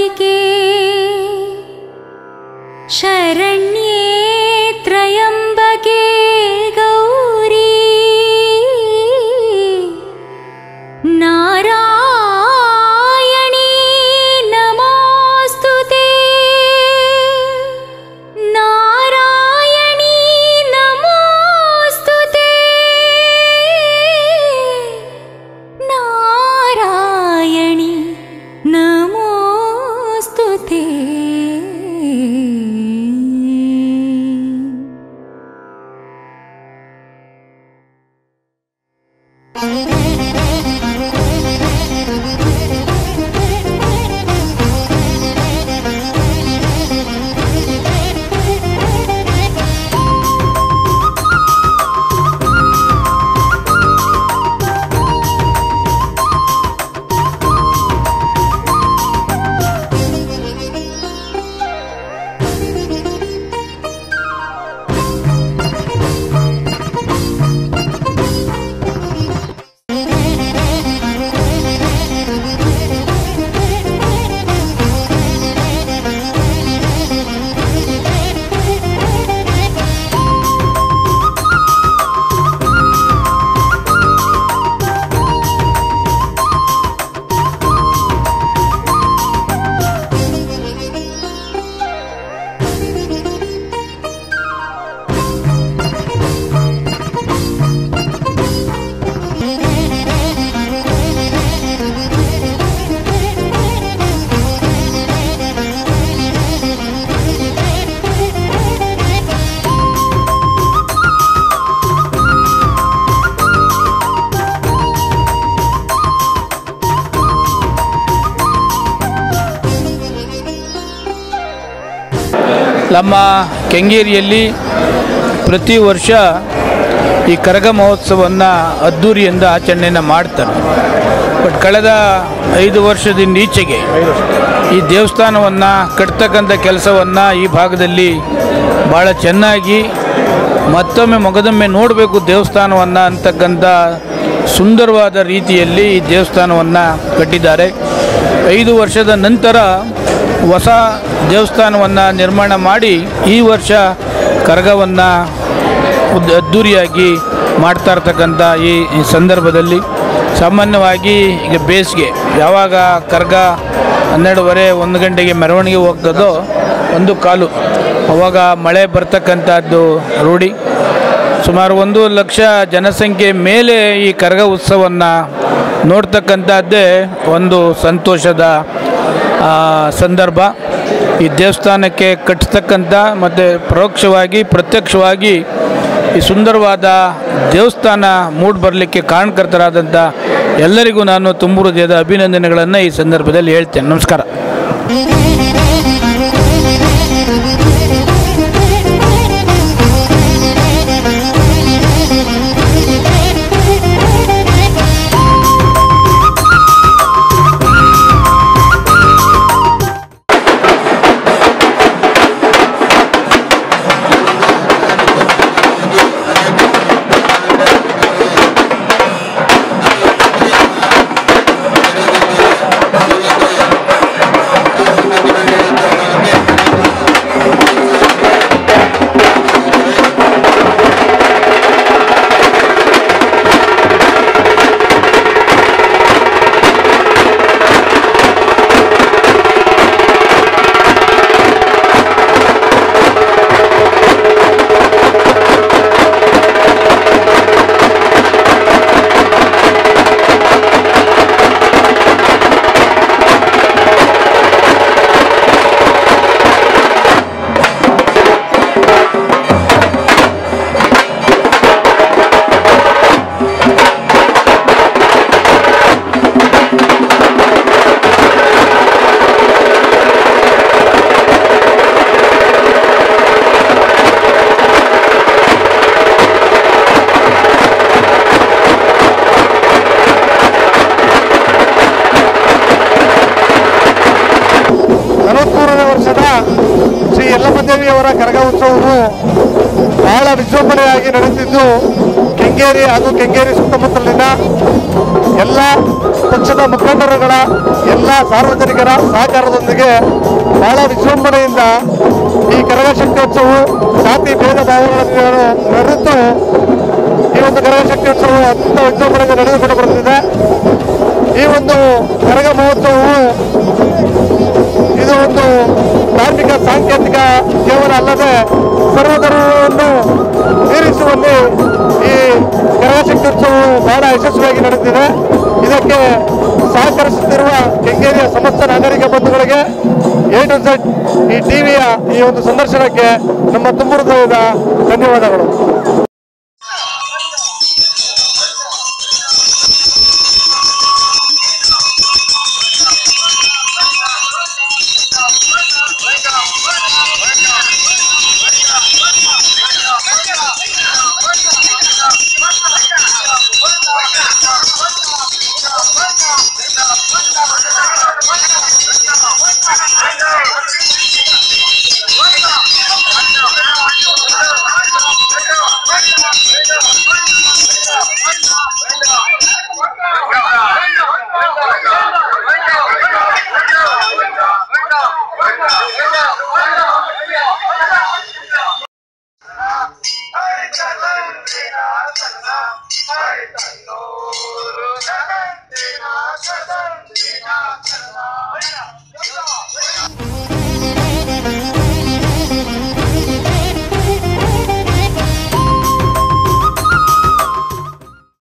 त्र्यम्बके शरण्ये त्र्यम्बके गौरी नारायणी नमोऽस्तु ते नारायणी नमोऽस्तु ते नारायणी नमोऽस्तु ते ನಮ್ಮ ಕೆಂಗೇರಿಯಲ್ಲಿ ಪ್ರತಿ ವರ್ಷ ಈ ಕರಗ ಮಹೋತ್ಸವವನ್ನು ಅದ್ಧೂರಿಯಿಂದ ಆಚರಣೆಯನ್ನು ಮಾಡ್ತಾರೆ ಬಟ್ ಕಳೆದ ಐದು ವರ್ಷದಿಂದ ಈಚೆಗೆ ಈ ದೇವಸ್ಥಾನವನ್ನು ಕಟ್ತಕ್ಕಂಥ ಕೆಲಸವನ್ನು ಈ ಭಾಗದಲ್ಲಿ ಭಾಳ ಚೆನ್ನಾಗಿ ಮತ್ತೊಮ್ಮೆ ಮೊಗದೊಮ್ಮೆ ನೋಡಬೇಕು ದೇವಸ್ಥಾನವನ್ನು ಅಂತಕ್ಕಂಥ ಸುಂದರವಾದ ರೀತಿಯಲ್ಲಿ ಈ ದೇವಸ್ಥಾನವನ್ನು ಕಟ್ಟಿದ್ದಾರೆ ಐದು ವರ್ಷದ ನಂತರ ಹೊಸ ದೇವಸ್ಥಾನವನ್ನು ನಿರ್ಮಾಣ ಮಾಡಿ ಈ ವರ್ಷ ಕರಗವನ್ನು ಉದ್ ಅದ್ಧೂರಿಯಾಗಿ ಮಾಡ್ತಾ ಇರ್ತಕ್ಕಂಥ ಈ ಈ ಸಂದರ್ಭದಲ್ಲಿ ಸಾಮಾನ್ಯವಾಗಿ ಈಗ ಬೇಸಿಗೆ ಯಾವಾಗ ಕರ್ಗ ಹನ್ನೆರಡುವರೆ ಒಂದು ಗಂಟೆಗೆ ಮೆರವಣಿಗೆ ಹೋಗ್ತದೋ ಒಂದು ಕಾಲು ಅವಾಗ ಮಳೆ ಬರ್ತಕ್ಕಂಥದ್ದು ರೂಢಿ ಸುಮಾರು ಒಂದು ಲಕ್ಷ ಜನಸಂಖ್ಯೆ ಮೇಲೆ ಈ ಕರಗ ಉತ್ಸವವನ್ನು ನೋಡ್ತಕ್ಕಂಥದ್ದೇ ಒಂದು ಸಂತೋಷದ ಆ, ಸಂದರ್ಭ ಈ ದೇವಸ್ಥಾನಕ್ಕೆ ಕಟ್ಟಿಸ್ತಕ್ಕಂಥ ಮತ್ತು ಪರೋಕ್ಷವಾಗಿ ಪ್ರತ್ಯಕ್ಷವಾಗಿ ಈ ಸುಂದರವಾದ ದೇವಸ್ಥಾನ ಮೂಡ್ ಬರಲಿಕ್ಕೆ ಕಾರಣಕರ್ತರಾದಂಥ ಎಲ್ಲರಿಗೂ ನಾನು ತುಂಬ ಹೃದಯದ ಅಭಿನಂದನೆಗಳನ್ನು ಈ ಸಂದರ್ಭದಲ್ಲಿ ಹೇಳ್ತೇನೆ ನಮಸ್ಕಾರ ನಲವತ್ಮೂರನೇ ವರ್ಷದ ಶ್ರೀ ಯಲ್ಲಮ್ಮ ದೇವಿಯವರ ಕರಗ ಉತ್ಸವವು ಬಹಳ ವಿಜೃಂಭಣೆಯಾಗಿ ನಡೆದಿದ್ದು ಕೆಂಗೇರಿ ಕೆಂಗೇರಿ ಹಾಗೂ ಕೆಂಗೇರಿ ಸುತ್ತಮುತ್ತಲಿನ ಎಲ್ಲ ಪಕ್ಷದ ಮುಖಂಡರುಗಳ ಎಲ್ಲ ಸಾರ್ವಜನಿಕರ ಸಹಕಾರದೊಂದಿಗೆ ಬಹಳ ವಿಜೃಂಭಣೆಯಿಂದ ಈ ಕರಗಶಕ್ತಿಯೋತ್ಸವವು ಜಾತಿ ಭೇದ ಭಾವಗಳನ್ನು ಮರೆತು ಈ ಒಂದು ಕರಗಶಕ್ತಿಯೋತ್ಸವವು ಅತ್ಯಂತ ವಿಜೃಂಭಣೆಯಿಂದ ನಡೆದುಕೊಂಡು ಬರುತ್ತಿದೆ ಈ ಒಂದು ಕರಗ ಮಹೋತ್ಸವವು ಇದು ಒಂದು ಧಾರ್ಮಿಕ ಸಾಂಕೇತಿಕ ಕೇವಲ ಅಲ್ಲದೆ ಸರ್ವಧರ್ಮವನ್ನು ಮೀರಿಸುವಲ್ಲಿ ಈ ಕರಗಶಕ್ತಿಯೋತ್ಸವವು ಬಹಳ ಯಶಸ್ವಿಯಾಗಿ ನಡೆದಿದೆ ಇದಕ್ಕೆ ಸಹಕರಿಸುತ್ತಿರುವ ಕೆಂಗೇರಿಯ ಸಮಸ್ತ ನಾಗರಿಕ ಬಂಧುಗಳಿಗೆ ಎ ಟು ಝೆಡ್ ಈ ಟಿವಿಯ ಈ ಒಂದು ಸಂದರ್ಶನಕ್ಕೆ ನಮ್ಮ ತುಂಬು ಹೃದಯದ ಧನ್ಯವಾದಗಳು